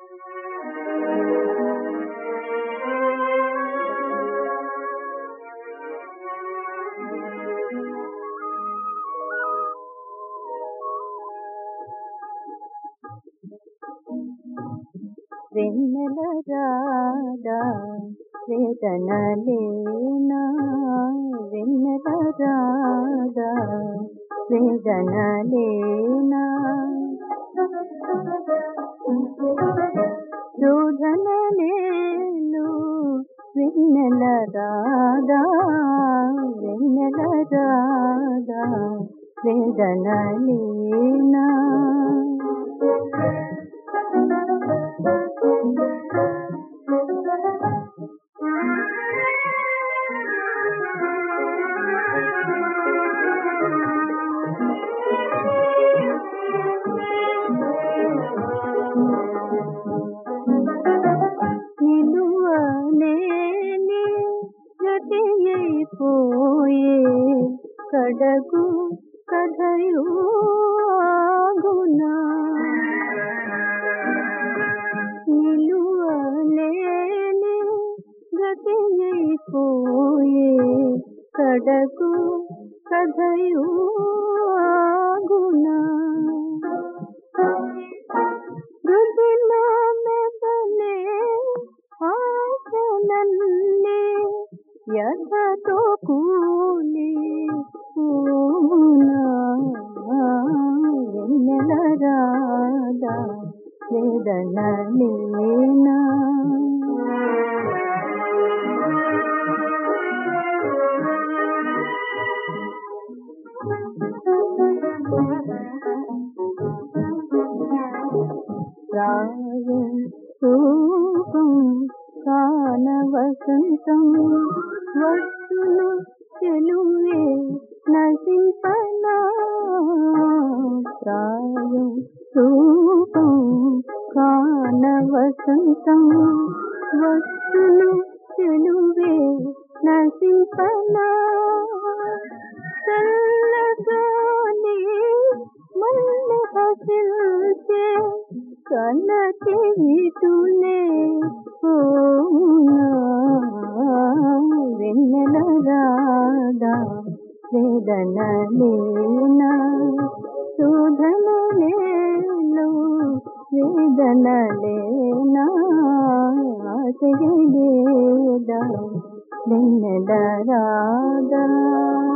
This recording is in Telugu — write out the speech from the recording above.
వెన్నెల రాదా వేదన లేనా వెన్నెల రాదా వేదన లేనా శోధన లేను వెన్నెల రాదా వెన్నెల రాదా వేదన లేనా నిలువలేని గతియైపోయే కడగు కథయుగునా నిలువలేని గతియైపోయే కడగు కథయుగునా గుదిలో మెదలే ఆశలన్నీ యథతో కూలి పూనా వెన్నెల రాదా వేదన లేనా రాగం రూపం కాన వసంతం వస్తులు తెలువే నశింపనా ప్రాయం రూపం కాన వసంతం వస్తులు తెలువే నశింపనా చల్లగాలి మల్లె హసిల్చే కన్నటి ఇటులే ఓనా వెన్నెల రాదా వేదన లేనా శోధన లేను వేదన లేనా ఆశయ లేదా వెన్నెల రాదా